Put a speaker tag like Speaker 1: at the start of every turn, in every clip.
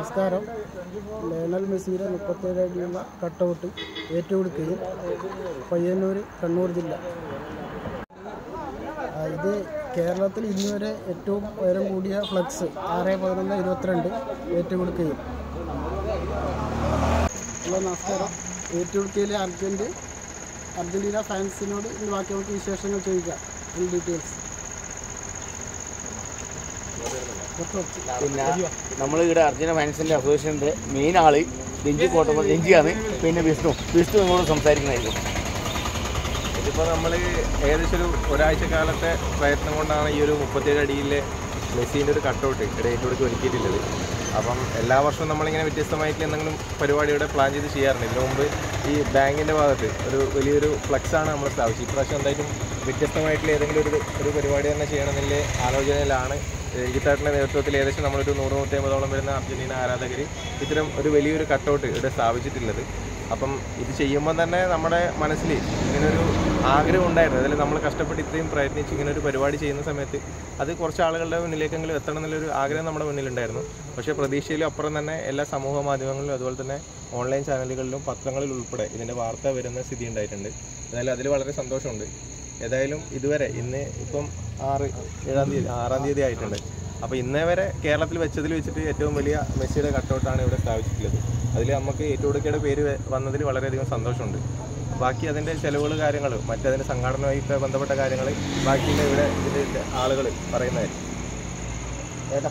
Speaker 1: നമസ്കാരം ലയണൽ മെസ്സിയുടെ മുപ്പത്തേഴ് അടിയുള്ള കട്ടൗട്ട് ഏറ്റുകൊടുക്കുകയും പയ്യന്നൂർ കണ്ണൂർ ജില്ല ആ, ഇത് കേരളത്തിൽ ഇന്നുവരെ ഏറ്റവും ഉയരം കൂടിയ ഫ്ലക്സ് ആറ് പതിനൊന്ന് ഇരുപത്തിരണ്ട് ഏറ്റുകൊടുക്കുകയും ഹലോ നമസ്കാരം ഏറ്റുകൊടുക്കയിലെ അർജൻറ്റ് അർജൻറ്റീന ഫാൻസിനോട് ഇന്ന് ബാക്കി നമുക്ക് വിശേഷങ്ങൾ ചോദിക്കാം ഫുൾ ഡീറ്റെയിൽസ്
Speaker 2: പിന്നെ നമ്മൾ ഇവിടെ അർജുന ഫാൻസിൻ്റെ അസോസിയേഷൻ്റെ മെയിൻ ആള് രഞ്ജി കോട്ടപ്പ രഞ്ജിയാണ് പിന്നെ വിഷ്ണു വിഷ്ണു നിങ്ങളോട് സംസാരിക്കുന്നതായിരിക്കും
Speaker 3: ഇതിപ്പോൾ നമ്മൾ ഏകദേശം ഒരു ഒരാഴ്ച കാലത്തെ പ്രയത്നം കൊണ്ടാണ് ഈ ഒരു മുപ്പത്തിയേഴ് അടിയിലെ മെസ്സിൻ്റെ ഒരു കട്ടൗട്ട് ഇവിടെ ഏറ്റവും ഒരുക്കിയിട്ടുള്ളത് അപ്പം എല്ലാ വർഷവും നമ്മളിങ്ങനെ വ്യത്യസ്തമായിട്ടുള്ള എന്തെങ്കിലും പരിപാടിയുടെ പ്ലാൻ ചെയ്ത് ചെയ്യാറുണ്ട് ഇതിനു മുമ്പ് ഈ ബാങ്കിൻ്റെ ഭാഗത്ത് ഒരു വലിയൊരു ഫ്ലക്സാണ് നമ്മൾ സ്ഥാപിച്ചത് ഇപ്രാവശ്യം എന്തായാലും വ്യത്യസ്തമായിട്ടുള്ള ഏതെങ്കിലും ഒരു ഒരു പരിപാടി തന്നെ ചെയ്യണമെന്നുള്ള ആലോചനയിലാണ് രഞ്ജിത്താട്ടിൻ്റെ നേതൃത്വത്തിൽ ഏകദേശം നമ്മളൊരു നൂറ് നൂറ്റി അമ്പതോളം വരുന്ന അർജന്റീന ആരാധകർ ഇത്തരം ഒരു വലിയൊരു കട്ടൗട്ട് ഇവിടെ സ്ഥാപിച്ചിട്ടുള്ളത് അപ്പം ഇത് ചെയ്യുമ്പോൾ തന്നെ നമ്മുടെ മനസ്സിൽ ഇങ്ങനൊരു ആഗ്രഹം ഉണ്ടായിരുന്നു അതിൽ നമ്മൾ കഷ്ടപ്പെട്ട് ഇത്രയും പ്രയത്നിച്ച് ഇങ്ങനെ ഒരു പരിപാടി ചെയ്യുന്ന സമയത്ത് അത് കുറച്ച് ആളുകളുടെ മുന്നിലേക്കെങ്കിലും എത്തണം എന്നുള്ളൊരു ആഗ്രഹം നമ്മുടെ മുന്നിലുണ്ടായിരുന്നു പക്ഷേ പ്രതീക്ഷയിലും അപ്പുറം തന്നെ എല്ലാ സമൂഹ മാധ്യമങ്ങളിലും അതുപോലെ തന്നെ ഓൺലൈൻ ചാനലുകളിലും പത്രങ്ങളിൽ ഉൾപ്പെടെ ഇതിൻ്റെ വാർത്ത വരുന്ന സ്ഥിതി ഉണ്ടായിട്ടുണ്ട് എന്തായാലും അതിൽ വളരെ സന്തോഷമുണ്ട് ഏതായാലും ഇതുവരെ ഇന്ന് ഇപ്പം ആറ് ഏഴാം തീയതി ആറാം തീയതി ആയിട്ടുണ്ട് അപ്പോൾ ഇന്നേ വരെ കേരളത്തിൽ വെച്ചതിൽ വെച്ചിട്ട് ഏറ്റവും വലിയ മെസ്സിയുടെ കട്ടൗട്ടാണ് ഇവിടെ സ്ഥാപിച്ചിട്ടുള്ളത് അതിൽ നമുക്ക് ഏറ്റുകൊടുക്കയുടെ പേര് വ- വന്നതിൽ വളരെയധികം സന്തോഷമുണ്ട് ബാക്കി അതിൻ്റെ ചിലവുകൾ കാര്യങ്ങൾ മറ്റതിൻ്റെ സംഘടനയുമായിട്ട് ബന്ധപ്പെട്ട കാര്യങ്ങൾ ബാക്കിയുള്ള ഇവിടെ ഇതിൻ്റെ ആളുകൾ പറയുന്നതായിരിക്കും ഏട്ടാ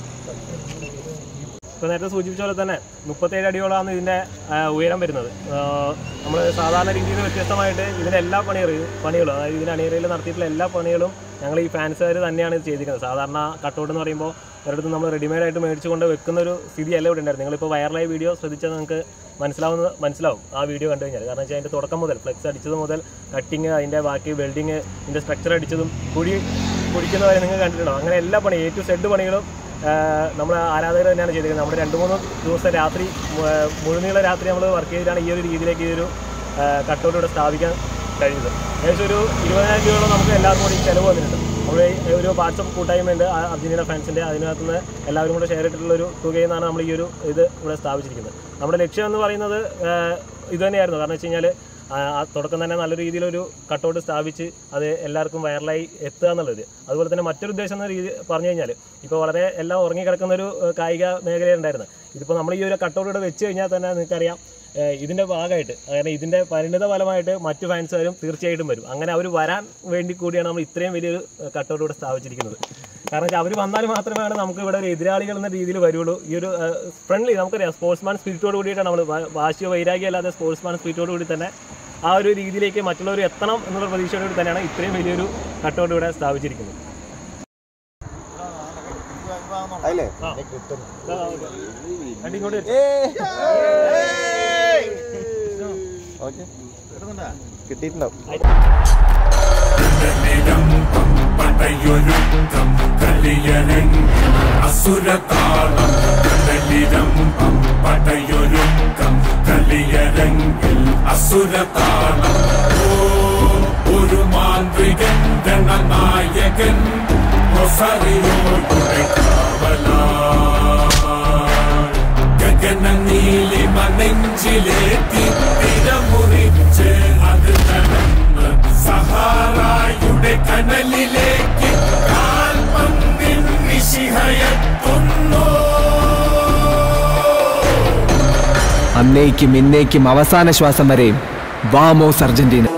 Speaker 4: ഇപ്പോൾ നേരത്തെ സൂചിപ്പിച്ച പോലെ തന്നെ മുപ്പത്തേഴ് അടിയോളമാണ് ഇതിൻ്റെ ആ, ഉയരം വരുന്നത് നമ്മൾ സാധാരണ രീതിയിൽ നിന്ന് വ്യത്യസ്തമായിട്ട് ഇതിൻ്റെ എല്ലാ പണികളും പണികളും അതായത് ഇതിൻ്റെ അണിയറയിൽ നടത്തിയിട്ടുള്ള എല്ലാ പണികളും ഞങ്ങൾ ഈ ഫാൻസുകാർ തന്നെയാണ് ഇത് ചെയ്തിരിക്കുന്നത് സാധാരണ കട്ടൗട്ട് എന്ന് പറയുമ്പോൾ ഒരിടത്ത് നമ്മൾ റെഡിമെയ്ഡ് ആയിട്ട് മേടിച്ചുകൊണ്ട് വെക്കുന്ന ഒരു സ്ഥിതിയല്ല ഇവിടെ ഉണ്ടായിരുന്നു നിങ്ങളിപ്പോൾ വൈറലായ വീഡിയോ ശ്രദ്ധിച്ചാൽ നിങ്ങൾക്ക് മനസ്സിലാവുന്ന മനസ്സിലാവും ആ വീഡിയോ കണ്ടു കഴിഞ്ഞാൽ കാരണം വെച്ചാൽ അതിൻ്റെ തുടക്കം മുതൽ ഫ്ലെക്സ് അടിച്ചത് മുതൽ കട്ടിങ് അതിൻ്റെ ബാക്കി വെൽഡിങ് ഇതിൻ്റെ സ്ട്രക്ചർ അടിച്ചതും കുഴി കുടിക്കുന്ന വരെ നിങ്ങൾ കണ്ടിട്ടുണ്ടോ അങ്ങനെ എല്ലാ പണി എ ടു സെഡ് പണികളും നമ്മൾ ആരാധകർ തന്നെയാണ് ചെയ്തിരിക്കുന്നത് നമ്മൾ രണ്ട് മൂന്ന് ദിവസം രാത്രി മു- മുഴുനീള രാത്രി നമ്മൾ വർക്ക് ചെയ്തിട്ടാണ് ഈ ഒരു രീതിയിലേക്ക് ഈ ഒരു കട്ടൗട്ട് ഇവിടെ സ്ഥാപിക്കാൻ കഴിഞ്ഞത് ഏകദേശം ഒരു ഇരുപതിനായിരം രൂപയോളം നമുക്ക് എല്ലാവർക്കും കൂടി ചിലവ് വന്നിട്ടുണ്ട് നമ്മൾ ഒരു വാട്സപ്പ് കൂട്ടായ്മയുണ്ട് ആ അർജന്റീന ഫാൻസിൻ്റെ അതിനകത്ത് നിന്ന് എല്ലാവരും കൂടെ ഷെയർ ഇട്ടിട്ടുള്ള ഒരു തുകയിൽ നിന്നാണ് നമ്മൾ ഈ ഒരു ഇത് ഇവിടെ സ്ഥാപിച്ചിരിക്കുന്നത് നമ്മുടെ ലക്ഷ്യം എന്ന് പറയുന്നത് ആ, ഇത് തന്നെയായിരുന്നു കാരണം വെച്ച് കഴിഞ്ഞാൽ ആ ആ തുടക്കം തന്നെ നല്ല രീതിയിലൊരു കട്ടൗട്ട് സ്ഥാപിച്ച് അത് എല്ലാവർക്കും വൈറലായി എത്തുക എന്നുള്ളത് അതുപോലെ തന്നെ മറ്റൊരു ഉദ്ദേശം എന്ന രീതി പറഞ്ഞു കഴിഞ്ഞാൽ ഇപ്പോൾ വളരെ എല്ലാം ഉറങ്ങിക്കിടക്കുന്ന ഒരു ഏഹ്, കായിക മേഖലയുണ്ടായിരുന്നു ഇതിപ്പോൾ നമ്മൾ ഈ ഒരു കട്ടൗട്ട് ഇവിടെ വെച്ച് കഴിഞ്ഞാൽ തന്നെ നിങ്ങൾക്കറിയാം ഏഹ്, ഇതിൻ്റെ ഭാഗമായിട്ട് കാരണം ഇതിൻ്റെ പരിണിത ഫലമായിട്ട് മറ്റു ഫാൻസുകാരും തീർച്ചയായിട്ടും വരും അങ്ങനെ അവർ വരാൻ വേണ്ടി കൂടിയാണ് നമ്മൾ ഇത്രയും വലിയൊരു കട്ടൗട്ട് ഇവിടെ സ്ഥാപിച്ചിരിക്കുന്നത് കാരണം വെച്ചാൽ അവർ വന്നാൽ മാത്രമാണ് നമുക്ക് ഇവിടെ ഒരു എതിരാളികൾ എന്ന രീതിയിൽ വരുള്ളൂ ഈ ഒരു ഫ്രണ്ട്ലി നമുക്കറിയാം സ്പോർട്സ്മാൻ സ്പിരിറ്റോട് കൂടിയിട്ടാണ് നമ്മൾ വാശിയോ വൈരാഗ്യം അല്ലാതെ സ്പോർട്സ്മാൻ സ്പിരിറ്റോട് കൂടി തന്നെ ആ ഒരു രീതിയിലേക്ക് മറ്റുള്ളവർ എത്തണം എന്നുള്ള പ്രതീക്ഷയോട് കൂടി തന്നെയാണ് ഇത്രയും വലിയൊരു കട്ടൗട്ട് ഇവിടെ സ്ഥാപിച്ചിരിക്കുന്നത്
Speaker 2: അതില്ലേ
Speaker 4: അടി ഇങ്ങോട്ട്
Speaker 2: ഓക്കെ കിട്ടിയിട്ടുണ്ടാവും
Speaker 5: പടയൊരുക്കം കളിയരങ്ങിൽ അസുരതാളം കടലിരമ്പം പടയൊരുക്കം കളിയരങ്ങിൽ അസുരതാളം ഓം ഒരു മാന്ത്രികൻ ഗണനായകൻ റൊസറിയോയുടെ കാവലാൾ ഗഗന നീലിമ നെഞ്ചിലേറ്റി തിരമുറിച്ച് അത് നടന്ന് സഹാറായുടെ കനലിലേക്ക് കാൽപന്തിൻ നിശിഹയത്തുന്നു
Speaker 6: അന്നേക്കും ഇന്നേക്കും അവസാന ശ്വാസം വരെയും വാമോസ് അർജന്റീന